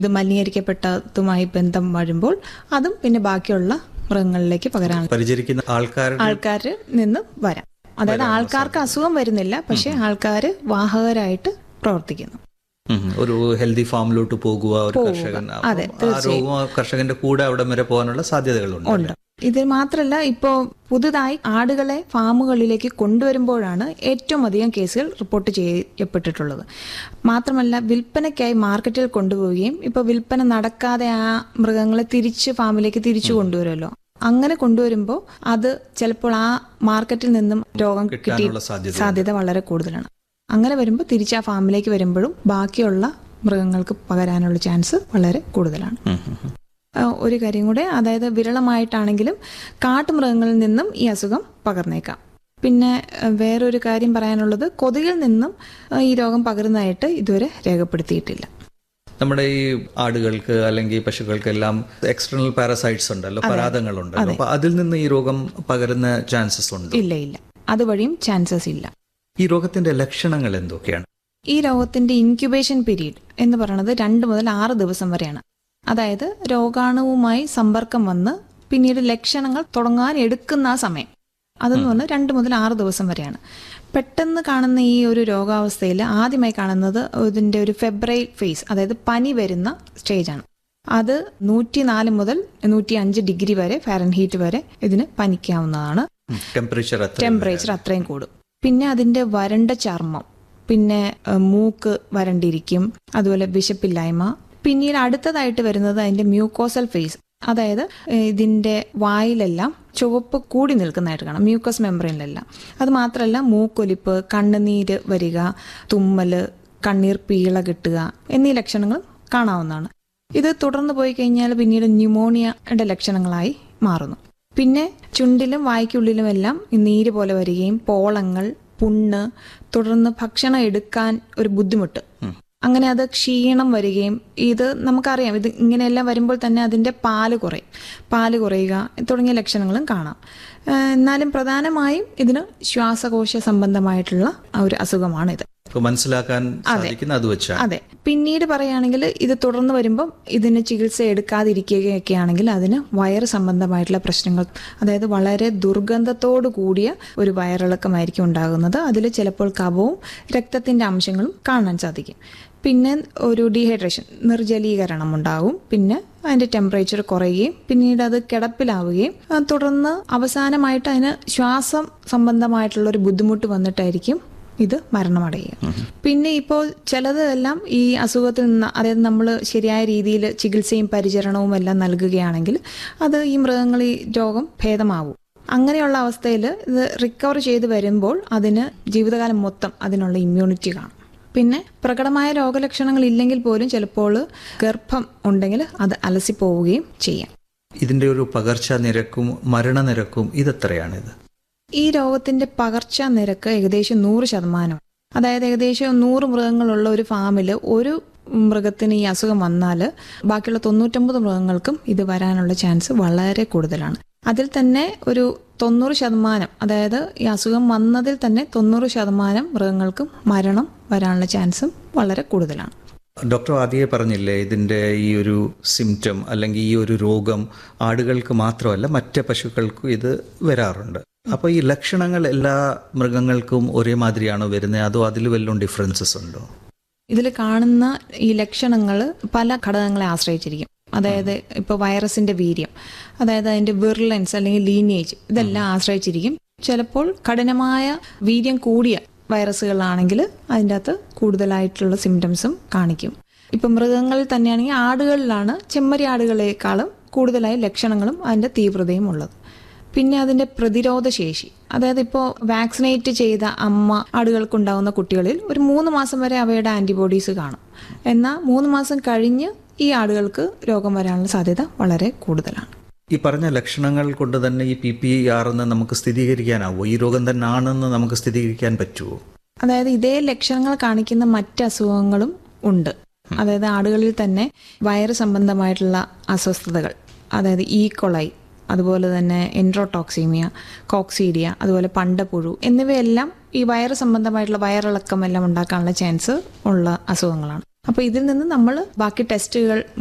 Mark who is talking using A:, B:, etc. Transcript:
A: ഇത് മലിനീകരിക്കപ്പെട്ടതുമായി ബന്ധം വരുമ്പോൾ അതും പിന്നെ ബാക്കിയുള്ള മൃഗങ്ങളിലേക്ക് പകരാൻ
B: പരിചരിക്കുന്ന ആൾക്കാരുടെ
A: ആൾക്കാരിൽ നിന്ന് വരാം അതായത് ആൾക്കാർക്ക് അസുഖം വരുന്നില്ല പക്ഷെ ആൾക്കാർ വാഹകരായിട്ട് പ്രവർത്തിക്കുന്നു
B: ഉം. ഒരു ഹെൽത്തി ഫാമിലോട്ട് പോകുക ഒരു കർഷകൻ
A: അതെ,
B: അപ്പം ആ രോഗം ആ കർഷകന്റെ കൂടെ അവിടം വരെ പോകാനുള്ള സാധ്യതകളുണ്ട്
A: ഉണ്ട് ഇത് മാത്രമല്ല ഇപ്പോൾ പുതുതായി ആടുകളെ ഫാമുകളിലേക്ക് കൊണ്ടുവരുമ്പോഴാണ് ഏറ്റവും അധികം കേസുകൾ റിപ്പോർട്ട് ചെയ്യപ്പെട്ടിട്ടുള്ളത് മാത്രമല്ല വിൽപ്പനയ്ക്കായി മാർക്കറ്റിൽ കൊണ്ടുപോവുകയും ഇപ്പോൾ വിൽപ്പന നടക്കാതെ ആ മൃഗങ്ങളെ തിരിച്ച് ഫാമിലേക്ക് തിരിച്ചു കൊണ്ടുവരുമല്ലോ അങ്ങനെ കൊണ്ടുവരുമ്പോൾ അത് ചിലപ്പോൾ ആ മാർക്കറ്റിൽ നിന്നും രോഗം കിട്ടി
B: കിട്ടാനുള്ള സാധ്യത
A: സാധ്യത വളരെ കൂടുതലാണ് അങ്ങനെ വരുമ്പോൾ തിരിച്ച് ആ ഫാമിലേക്ക് വരുമ്പോഴും ബാക്കിയുള്ള മൃഗങ്ങൾക്ക് പകരാനുള്ള ചാൻസ് വളരെ കൂടുതലാണ്
B: ഉം, ഉം, ഉം.
A: ആ, ഒരു കാര്യം കൂടെ അതായത് വിരളമായിട്ടാണെങ്കിലും കാട്ടുമൃഗങ്ങളിൽ നിന്നും ഈ അസുഖം പകർന്നേക്കാം പിന്നെ ആ, വേറൊരു കാര്യം പറയാനുള്ളത് കൊതുകിൽ നിന്നും ആ, ഈ രോഗം പകരുന്നതായിട്ട് ഇതുവരെ രേഖപ്പെടുത്തിയിട്ടില്ല
B: നമ്മുടെ ഈ ആടുകൾക്ക് അല്ലെങ്കിൽ പശുക്കൾക്കെല്ലാം എക്സ്റ്റേണൽ പാരസൈറ്റ്സ് ഉണ്ടല്ലോ പരാതങ്ങളുണ്ടല്ലോ അപ്പൊ അതിൽ നിന്ന് ഈ രോഗം പകരുന്ന ചാൻസസ് ഉണ്ട്
A: ഇല്ല ഇല്ല അതുവഴിയും ചാൻസസ് ഇല്ല
B: ഈ രോഗത്തിന്റെ ലക്ഷണങ്ങൾ എന്തൊക്കെയാണ്
A: ഈ രോഗത്തിന്റെ ഇൻക്യുബേഷൻ പീരീഡ് എന്ന് പറയുന്നത് രണ്ട് മുതൽ ആറ് ദിവസം വരെയാണ് അതായത് രോഗാണുവുമായി സമ്പർക്കം വന്ന് പിന്നീട് ലക്ഷണങ്ങൾ തുടങ്ങാൻ എടുക്കുന്ന ആ സമയം അതെന്ന് പറഞ്ഞാൽ രണ്ട് മുതൽ ആറ് ദിവസം വരെയാണ് പെട്ടെന്ന് കാണുന്ന ഈ ഒരു രോഗാവസ്ഥയിൽ ആദ്യമായി കാണുന്നത് ഇതിന്റെ ഒരു ഫെബ്രൈൽ ഫേസ് അതായത് പനി വരുന്ന സ്റ്റേജാണ് അത് നൂറ്റി നാല് മുതൽ നൂറ്റി അഞ്ച് ഡിഗ്രി വരെ ഫാരൻഹീറ്റ് വരെ ഇതിന് പനിക്കാവുന്നതാണ്
B: ടെമ്പറേച്ചർ എത്ര
A: ടെമ്പറേച്ചർ അത്രയും കൂടും പിന്നെ അതിന്റെ വരണ്ട ചർമ്മം പിന്നെ ഏഹ്, മൂക്ക് വരണ്ടിരിക്കും അതുപോലെ വിശപ്പില്ലായ്മ പിന്നീട് അടുത്തതായിട്ട് വരുന്നത് അതിന്റെ മ്യൂക്കോസൽ ഫേസ് അതായത് ഏഹ്, ഇതിന്റെ വായിലെല്ലാം ചുവപ്പ് കൂടി നിൽക്കുന്നതായിട്ട് കാണാം മ്യൂക്കസ് മെമ്പറിനിലെല്ലാം അത് മാത്രമല്ല മൂക്കൊലിപ്പ് കണ്ണുനീര് വരിക തുമ്മല് കണ്ണീർ പീള കിട്ടുക എന്നീ ലക്ഷണങ്ങൾ കാണാവുന്നതാണ് ഇത് തുടർന്ന് പോയി കഴിഞ്ഞാൽ പിന്നീട് ന്യൂമോണിയയുടെ ലക്ഷണങ്ങളായി മാറുന്നു പിന്നെ ചുണ്ടിലും വായ്ക്കുള്ളിലുമെല്ലാം ഈ നീര് പോലെ വരികയും പോളങ്ങൾ പുണ്ണ് തുടർന്ന് ഭക്ഷണം എടുക്കാൻ ഒരു ബുദ്ധിമുട്ട് അങ്ങനെ അത് ക്ഷീണം വരികയും ഇത് നമുക്കറിയാം ഇത് ഇങ്ങനെയെല്ലാം വരുമ്പോൾ തന്നെ അതിൻ്റെ പാല് കുറയും പാല് കുറയുക തുടങ്ങിയ ലക്ഷണങ്ങളും കാണാം ഏഹ് എന്നാലും പ്രധാനമായും ഇതിന് ശ്വാസകോശ സംബന്ധമായിട്ടുള്ള ആ ഒരു അസുഖമാണിത്
B: ഇപ്പൊ മനസ്സിലാക്കാൻ സാധിക്കുന്ന അത് വെച്ചാണ്
A: അതെ പിന്നീട് പറയുകയാണെങ്കിൽ ഇത് തുടർന്ന് വരുമ്പം ഇതിന് ചികിത്സ എടുക്കാതിരിക്കുകയൊക്കെ ആണെങ്കിൽ അതിന് വയറ് സംബന്ധമായിട്ടുള്ള പ്രശ്നങ്ങൾ അതായത് വളരെ ദുർഗന്ധത്തോടു കൂടിയ ഒരു വയറിളക്കമായിരിക്കും ഉണ്ടാകുന്നത് അതിൽ ചിലപ്പോൾ കഫവും രക്തത്തിന്റെ അംശങ്ങളും കാണാൻ സാധിക്കും പിന്നെ ഒരു ഡീഹൈഡ്രേഷൻ നിർജ്ജലീകരണം ഉണ്ടാകും പിന്നെ അതിന്റെ ടെമ്പറേച്ചർ കുറയുകയും പിന്നീട് അത് കിടപ്പിലാവുകയും ആ, തുടർന്ന് അവസാനമായിട്ട് അതിന് ശ്വാസം സംബന്ധമായിട്ടുള്ള ഒരു ബുദ്ധിമുട്ട് വന്നിട്ടായിരിക്കും ഇത് മരണമടയുക പിന്നെ ഇപ്പോൾ ചിലത് എല്ലാം ഈ അസുഖത്തിൽ നിന്ന് അതായത് നമ്മൾ ശരിയായ രീതിയിൽ ചികിത്സയും പരിചരണവും എല്ലാം നൽകുകയാണെങ്കിൽ അത് ഈ മൃഗങ്ങൾ ഈ രോഗം ഭേദമാവും അങ്ങനെയുള്ള അവസ്ഥയിൽ ഇത് റിക്കവർ ചെയ്ത് വരുമ്പോൾ അതിന് ജീവിതകാലം മൊത്തം അതിനുള്ള ഇമ്മ്യൂണിറ്റി കാണും പിന്നെ പ്രകടമായ രോഗലക്ഷണങ്ങൾ ഇല്ലെങ്കിൽ പോലും ചിലപ്പോൾ ഗർഭം ഉണ്ടെങ്കിൽ അത് അലസിപ്പോവുകയും ചെയ്യാം
B: ഇതിന്റെ ഒരു പകർച്ച നിരക്കും മരണനിരക്കും ഇതെത്രയാണിത്
A: ഈ രോഗത്തിന്റെ പകർച്ച നിരക്ക് ഏകദേശം നൂറ് ശതമാനം അതായത് ഏകദേശം നൂറ് മൃഗങ്ങളുള്ള ഒരു ഫാമിൽ ഒരു മൃഗത്തിന് ഈ അസുഖം വന്നാൽ ബാക്കിയുള്ള തൊണ്ണൂറ്റൊമ്പത് മൃഗങ്ങൾക്കും ഇത് വരാനുള്ള ചാൻസ് വളരെ കൂടുതലാണ് അതിൽ തന്നെ ഒരു തൊണ്ണൂറ് ശതമാനം അതായത് ഈ അസുഖം വന്നതിൽ തന്നെ തൊണ്ണൂറ് ശതമാനം മൃഗങ്ങൾക്കും മരണം വരാനുള്ള ചാൻസും വളരെ കൂടുതലാണ്
B: ഡോക്ടർ ആദ്യമേ പറഞ്ഞില്ലേ ഇതിന്റെ ഈ ഒരു സിംറ്റം അല്ലെങ്കിൽ ഈ ഒരു രോഗം ആടുകൾക്ക് മാത്രമല്ല മറ്റ് പശുക്കൾക്കും ഇത് വരാറുണ്ട് അപ്പൊ ഈ ലക്ഷണങ്ങൾ എല്ലാ മൃഗങ്ങൾക്കും ഒരേ മാതിരിയാണോ വരുന്നത് അതോ അതിൽ വല്ലതും ഡിഫറൻസസ് ഉണ്ടോ
A: ഇതിൽ കാണുന്ന ഈ ലക്ഷണങ്ങൾ പല ഘടകങ്ങളെ ആശ്രയിച്ചിരിക്കും അതായത് ഇപ്പോൾ വൈറസിന്റെ വീര്യം അതായത് അതിന്റെ വിർലൻസ് അല്ലെങ്കിൽ ലീനേജ് ഇതെല്ലാം ആശ്രയിച്ചിരിക്കും ചിലപ്പോൾ കഠിനമായ വീര്യം കൂടിയ വൈറസുകളാണെങ്കിൽ അതിൻ്റെ അകത്ത് കൂടുതലായിട്ടുള്ള സിംറ്റംസും കാണിക്കും ഇപ്പം മൃഗങ്ങളിൽ തന്നെയാണെങ്കിൽ ആടുകളിലാണ് ചെമ്മരി ആടുകളെക്കാളും കൂടുതലായി ലക്ഷണങ്ങളും അതിൻ്റെ തീവ്രതയും ഉള്ളത് പിന്നെ അതിന്റെ പ്രതിരോധ ശേഷി അതായത് ഇപ്പോൾ വാക്സിനേറ്റ് ചെയ്ത അമ്മ ആടുകൾക്കുണ്ടാകുന്ന കുട്ടികളിൽ ഒരു മൂന്ന് മാസം വരെ അവയുടെ ആന്റിബോഡീസ് കാണും എന്നാൽ മൂന്ന് മാസം കഴിഞ്ഞ് ഈ ആടുകൾക്ക് രോഗം വരാനുള്ള സാധ്യത വളരെ കൂടുതലാണ്
B: ഈ പറഞ്ഞ ലക്ഷണങ്ങൾ കൊണ്ട് തന്നെ ഈ പി പി ആർ എന്ന് നമുക്ക് സ്ഥിരീകരിക്കാനാവോ ഈ രോഗം തന്നെ ആണെന്ന് നമുക്ക് സ്ഥിരീകരിക്കാൻ പറ്റുമോ
A: അതായത് ഇതേ ലക്ഷണങ്ങൾ കാണിക്കുന്ന മറ്റ് അസുഖങ്ങളും ഉണ്ട് അതായത് ആടുകളിൽ തന്നെ വയറ് സംബന്ധമായിട്ടുള്ള അസ്വസ്ഥതകൾ അതായത് ഈ കൊളൈ അതുപോലെ തന്നെ എൻട്രോടോക്സീമിയ കോക്സീഡിയ അതുപോലെ പണ്ടപ്പുഴു എന്നിവയെല്ലാം ഈ വയറ് സംബന്ധമായിട്ടുള്ള വയറിളക്കം എല്ലാം ഉണ്ടാക്കാനുള്ള ചാൻസ് ഉള്ള അസുഖങ്ങളാണ് അപ്പോൾ ഇതിൽ നിന്ന് നമ്മൾ ബാക്കി ടെസ്റ്റുകൾ